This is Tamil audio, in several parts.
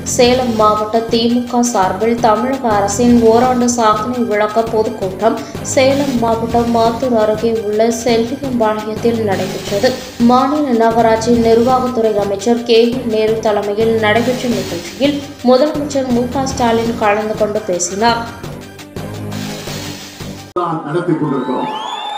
சேலம் மாவட்ட திமுக சார்பில் தமிழக அரசின் ஓராண்டு சாதனை விளக்க பொதுக்கூட்டம் சேலம் மாவட்டம் மாத்தூர் அருகே உள்ள செல்வியம்பாளையத்தில் நடைபெற்றது மாநில நகராட்சி நிர்வாகத்துறை அமைச்சர் கே வி நேரு தலைமையில் நடைபெற்ற நிகழ்ச்சியில் முதலமைச்சர் மு க ஸ்டாலின் கலந்து கொண்டு பேசினார் தான் நடத்தி கொண்டிருக்கிறோம்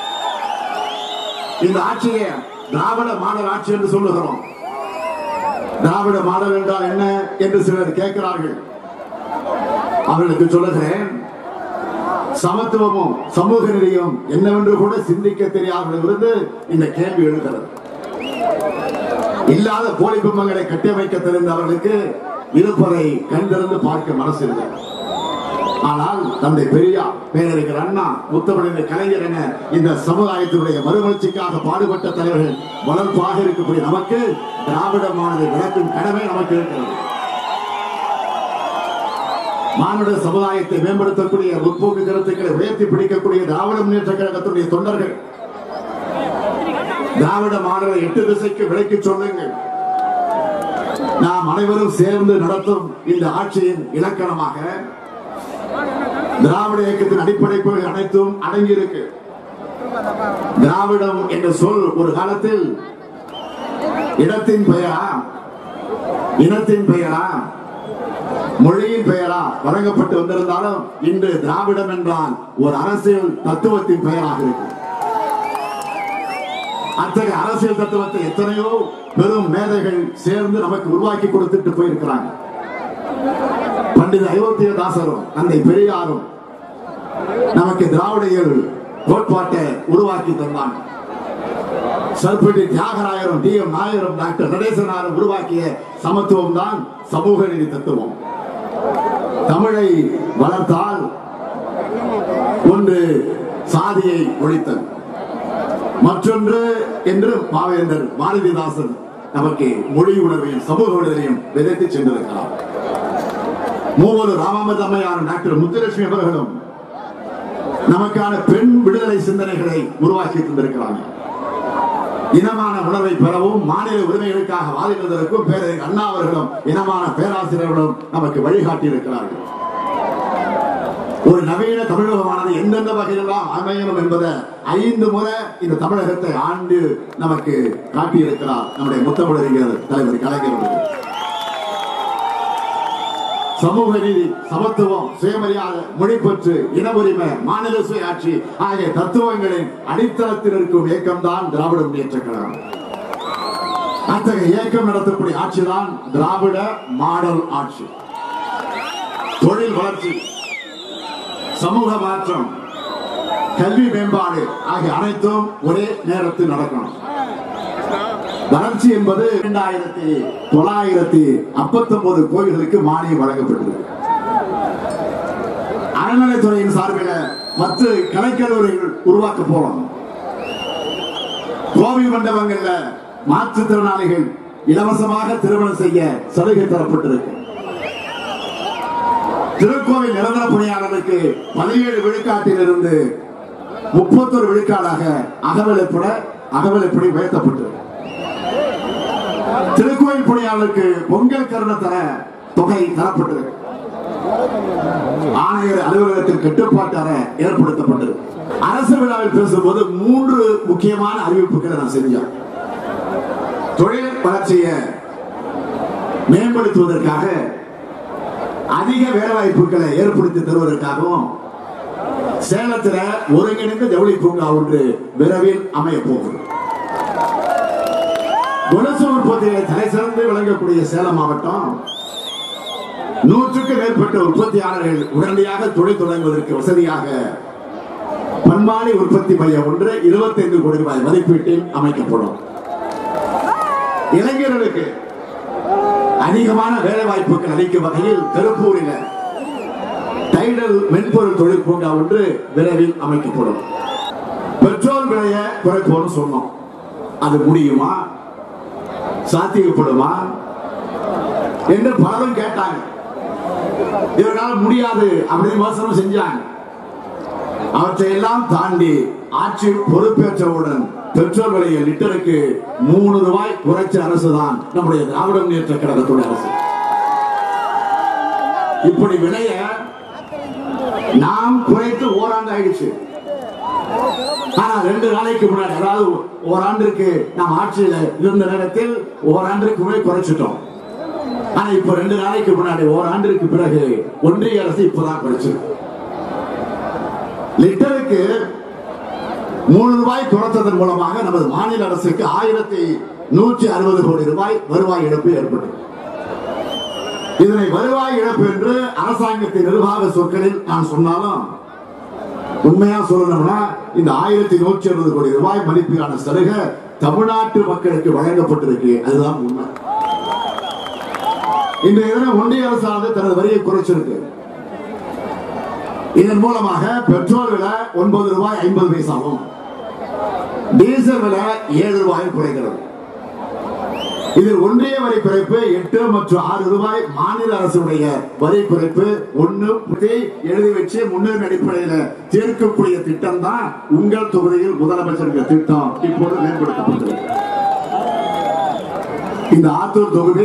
இந்த ஆட்சியை திராவிட மாடல் ஆட்சி என்று சொல்லுகிறோம் திராவிட மாடல் என்றால் என்ன என்று சிலர் கேட்கிறார்கள் அவர்களுக்கு சொல்லுகிறேன் சமத்துவமும் சமூக நிலையும் என்னவென்று கூட சிந்திக்க தெரியாதவர்களிருந்து இந்த கேள்வி எழுகிறது இல்லாத போலி பிம்பங்களை கட்டியமைக்க தெரிந்தவர்களுக்கு இருப்பதை கண்டிருந்து பார்க்க மனசு இல்லை ஆனால் தந்தை பெரியார் பேரறிஞர் அண்ணா முத்தமிழர் கலைஞர் என இந்த சமுதாயத்தினுடைய மறுமலர்ச்சிக்காக பாடுபட்ட தலைவர்கள் வளர்ப்பாக இருக்கக்கூடிய நமக்கு திராவிட மாணவர் விளக்கும் கடமை நமக்கு இருக்கிறது மானுட சமுதாயத்தை மேம்படுத்தக்கூடிய முற்போக்கு கருத்துக்களை உயர்த்தி பிடிக்கக்கூடிய திராவிட முன்னேற்ற கழகத்துடைய தொண்டர்கள் திராவிட மாணவரை எட்டு திசைக்கு விலைக்கு சொல்லுங்கள் நாம் அனைவரும் சேர்ந்து நடத்தும் இந்த ஆட்சியின் இலக்கணமாக திராவிட இயக்கத்தின் அடிப்படை கொள்கை அனைத்தும் அடங்கியிருக்கு திராவிடம் என்ற சொல் ஒரு காலத்தில் இடத்தின் பெயரா இனத்தின் பெயரா மொழியின் பெயரா வழங்கப்பட்டு வந்திருந்தாலும் இன்று திராவிடம் என்றால் ஒரு அரசியல் தத்துவத்தின் பெயராக இருக்கு அத்தகைய அரசியல் தத்துவத்தை எத்தனையோ பெரும் மேதைகள் சேர்ந்து நமக்கு உருவாக்கி கொடுத்துட்டு போயிருக்கிறாங்க பண்டித அயோத்தியதாசரும் தந்தை பெரியாரும் நமக்கு திராவிடையர் கோட்பாட்டை உருவாக்கி தந்தாங்க சல்பட்டி தியாகராயரும் டி எம் நாயரும் டாக்டர் நடேசனாரும் உருவாக்கிய சமத்துவம் தான் சமூக நீதி தத்துவம் தமிழை வளர்த்தால் ஒன்று சாதியை ஒழித்தல் மற்றொன்று என்று பாவேந்தர் பாரதிதாசன் நமக்கு மொழி உணர்வையும் சமூக உணர்வையும் விதைத்து சென்றிருக்கிறார் மூவரு ராமாமத் அம்மையார் டாக்டர் முத்துலட்சுமி அவர்களும் நமக்கான பெண் விடுதலை சிந்தனைகளை உருவாக்கி தந்திருக்கிறாங்க இனமான உணர்வை பெறவும் மாநில உரிமைகளுக்காக வாதிடுவதற்கும் பேரறிஞர் அண்ணா அவர்களும் இனமான பேராசிரியர்களும் நமக்கு வழிகாட்டி இருக்கிறார்கள் ஒரு நவீன தமிழகமானது எந்தெந்த வகையிலெல்லாம் அமையணும் என்பதை ஐந்து முறை இந்த தமிழகத்தை ஆண்டு நமக்கு காட்டியிருக்கிறார் நம்முடைய முத்தமிழறிஞர் தலைவர் கலைஞர் அவர்கள் சமூக நீதி சமத்துவம் சுயமரியாதை மொழிப்பற்று இன உரிமை மாநில சுயாட்சி ஆகிய தத்துவங்களின் அடித்தளத்தில் இருக்கும் இயக்கம் தான் திராவிட முன்னேற்ற கழகம் அத்தகைய இயக்கம் நடத்தக்கூடிய ஆட்சி தான் திராவிட மாடல் ஆட்சி தொழில் வளர்ச்சி சமூக மாற்றம் கல்வி மேம்பாடு ஆகிய அனைத்தும் ஒரே நேரத்தில் நடக்கணும் வளர்ச்சி என்பது இரண்டாயிரத்தி தொள்ளாயிரத்தி ஐம்பத்தி ஒன்பது கோயில்களுக்கு மானியம் வழங்கப்பட்டது அறநிலைத்துறையின் சார்பில் பத்து கலைக்கல்லூரிகள் உருவாக்க போறோம் கோவில் மண்டபங்கள்ல மாற்றுத்திறனாளிகள் இலவசமாக திருமணம் செய்ய சலுகை தரப்பட்டிருக்கு திருக்கோவில் நிரந்தர பணியாளருக்கு பதினேழு விழுக்காட்டில் இருந்து முப்பத்தொரு விழுக்காடாக அகவலைப்பட அகவலைப்படி உயர்த்தப்பட்டது திருக்கோயில் பணியாளருக்கு பொங்கல் கருண தர தொகை தரப்பட்டது ஆணையர் அலுவலகத்தில் கட்டுப்பாட்டு அறை ஏற்படுத்தப்பட்டது அரசு விழாவில் பேசும்போது மூன்று முக்கியமான அறிவிப்புகளை நான் செஞ்சேன் தொழில் வளர்ச்சியை மேம்படுத்துவதற்காக அதிக வேலைவாய்ப்புகளை ஏற்படுத்தி தருவதற்காகவும் சேலத்தில் ஒருங்கிணைந்த ஜவுளி பூங்கா ஒன்று விரைவில் அமைய போகுது கொலுசு உற்பத்திகளை தலை சிறந்து விளங்கக்கூடிய சேலம் மாவட்டம் நூற்றுக்கு மேற்பட்ட உற்பத்தியாளர்கள் உடனடியாக தொழில் தொடங்குவதற்கு வசதியாக பண்பாடி உற்பத்தி மையம் ஒன்று 25 கோடி ரூபாய் மதிப்பீட்டில் அமைக்கப்படும் இளைஞர்களுக்கு அதிகமான வேலை வாய்ப்புகள் அளிக்கும் வகையில் திருப்பூரில் டைடல் மென்பொருள் தொழில் பூங்கா ஒன்று விரைவில் அமைக்கப்படும் பெட்ரோல் விலையை குறைப்போம்னு சொன்னோம் அது முடியுமா சாத்தியப்படுமா என்று பலரும் கேட்டாங்க இவர்களால் முடியாது அப்படின்னு விமர்சனம் செஞ்சாங்க அவற்றை எல்லாம் தாண்டி ஆட்சி பொறுப்பேற்றவுடன் பெட்ரோல் விலையை லிட்டருக்கு மூணு ரூபாய் குறைச்ச அரசு தான் நம்முடைய திராவிட முன்னேற்ற கழகத்துடைய அரசு இப்படி விலைய நாம் குறைத்து ஓராண்டு ஆயிடுச்சு ஆனா ரெண்டு நாளைக்கு முன்னாடி அதாவது ஓராண்டிற்கு நாம் ஆட்சியில இருந்த நேரத்தில் ஓராண்டிற்கு முன்னாடி குறைச்சிட்டோம் ஆனா இப்ப ரெண்டு நாளைக்கு முன்னாடி ஓராண்டிற்கு பிறகு ஒன்றிய அரசு இப்பதான் குறைச்சிருக்கு லிட்டருக்கு மூணு ரூபாய் குறைத்ததன் மூலமாக நமது மாநில அரசுக்கு ஆயிரத்தி நூற்றி அறுபது கோடி ரூபாய் வருவாய் இழப்பு ஏற்பட்டது இதனை வருவாய் இழப்பு என்று அரசாங்கத்தின் நிர்வாக சொற்களில் நான் சொன்னாலும் உண்மையா சொல்லணும்னா இந்த ஆயிரத்தி நூற்றி அறுபது கோடி ரூபாய் மதிப்பிலான சலுகை தமிழ்நாட்டு மக்களுக்கு வழங்கப்பட்டிருக்கு அதுதான் உண்மை இன்றைய தினம் ஒன்றிய அரசானது தனது வரியை குறைச்சிருக்கு இதன் மூலமாக பெட்ரோல் விலை ஒன்பது ரூபாய் ஐம்பது பைசாவும் டீசல் விலை ஏழு ரூபாய் குறைகிறது இதில் ஒன்றிய வரி குறைப்பு எட்டு மற்றும் ஆறு ரூபாய் மாநில அரசுடைய வரி குறைப்பு ஒண்ணு புள்ளி எழுதி வச்சு முன்னுரிமை அடிப்படையில் தீர்க்கக்கூடிய திட்டம் தான் உங்கள் தொகுதியில் முதலமைச்சர் திட்டம் இப்போது மேம்படுத்தப்பட்டது இந்த ஆத்தூர் தொகுதி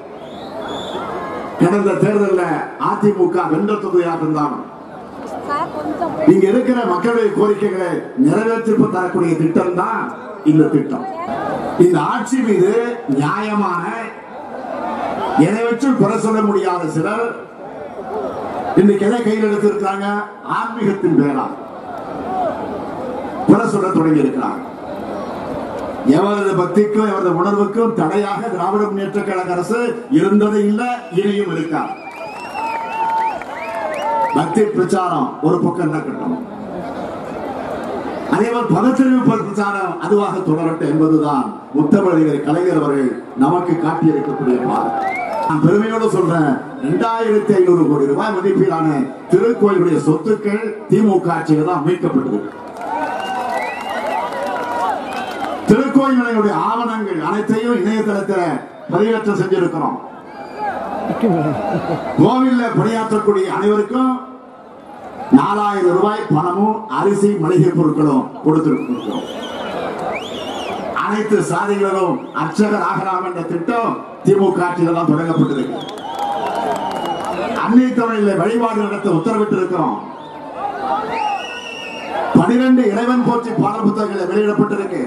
கடந்த தேர்தலில் அதிமுக வென்ற தொகுதியாக இருந்தாலும் இங்க இருக்கிற மக்களுடைய கோரிக்கைகளை நிறைவேற்றி தரக்கூடிய திட்டம் தான் இந்த திட்டம் இந்த ஆட்சி மீது நியாயமான எதை வச்சு குறை சொல்ல முடியாத சிலர் இன்னைக்கு எதை கையில் எடுத்திருக்காங்க ஆன்மீகத்தின் பேரா குறை சொல்ல தொடங்கி இருக்கிறாங்க எவரது பக்திக்கும் எவரது உணர்வுக்கும் தடையாக திராவிட முன்னேற்ற கழக அரசு இருந்தது இல்லை இனியும் இருக்காது பக்தி பிரச்சாரம் ஒரு பக்கம் நடக்கட்டும் அதேபோல் பகுத்தறிவு பிரச்சாரம் அதுவாக தொடரட்டும் என்பதுதான் முத்தமிழர் கலைஞர் அவர்கள் நமக்கு காட்டியிருக்கக்கூடிய பாதை நான் பெருமையோடு சொல்றேன் இரண்டாயிரத்தி ஐநூறு கோடி ரூபாய் மதிப்பிலான திருக்கோயிலுடைய சொத்துக்கள் திமுக ஆட்சியில் தான் மீட்கப்பட்டது திருக்கோயிலுடைய ஆவணங்கள் அனைத்தையும் இணையதளத்தில் பதிவேற்றம் செஞ்சிருக்கிறோம் கோவில்ல பணியாற்றக்கூடிய அனைவருக்கும் நாலாயிரம் ரூபாய் பணமும் அரிசி மளிகை பொருட்களும் கொடுத்திருக்கிறோம் அனைத்து சாதிகளும் அர்ச்சகர் ஆகலாம் என்ற திட்டம் திமுக ஆட்சியில் தான் தொடங்கப்பட்டிருக்கு அன்னை தமிழில் வழிபாடு நடத்த உத்தரவிட்டு இருக்கிறோம் பனிரெண்டு இறைவன் போற்றி பாடல் புத்தகங்கள் வெளியிடப்பட்டிருக்கு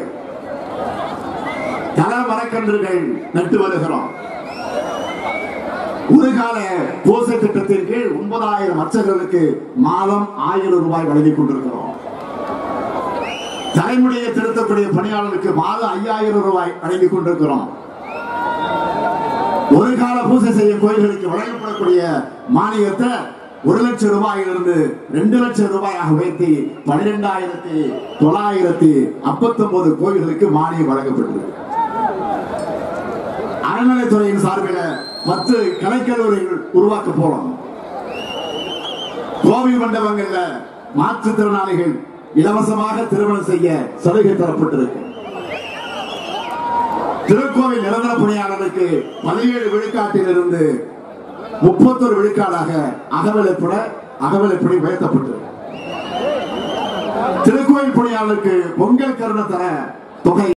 தல மரக்கன்றுகள் நட்டு வருகிறோம் ஒரு கால பூசை திட்டத்தின் கீழ் ஒன்பதாயிரம் அர்ச்சகர்களுக்கு மாதம் ஆயிரம் ரூபாய் வழங்கிக் கொண்டிருக்கிறோம் தலைமுடியை திருத்தக்கூடிய பணியாளர்களுக்கு மாதம் ஐயாயிரம் ரூபாய் வழங்கிக் கொண்டிருக்கிறோம் ஒரு கால பூசை செய்ய கோயில்களுக்கு வழங்கப்படக்கூடிய மானியத்தை ஒரு லட்சம் ரூபாயிலிருந்து ரெண்டு லட்சம் ரூபாயாக உயர்த்தி பனிரெண்டாயிரத்தி தொள்ளாயிரத்தி ஐம்பத்தி ஒன்பது கோயில்களுக்கு மானியம் வழங்கப்பட்டது அறநிலைத்துறையின் சார்பில் பத்து கலைக்கல்லூரிகள் உருவாக்க போறோம் கோவில் மண்டபங்கள்ல மாற்றுத்திறனாளிகள் இலவசமாக திருமணம் செய்ய சலுகை தரப்பட்டிருக்கு திருக்கோவில் நிரந்தர பணியாளருக்கு பதினேழு விழுக்காட்டில் இருந்து முப்பத்தொரு விழுக்காடாக அகவலைப்பட அகவலைப்படி உயர்த்தப்பட்டது திருக்கோயில் பணியாளருக்கு பொங்கல் கருண தர தொகை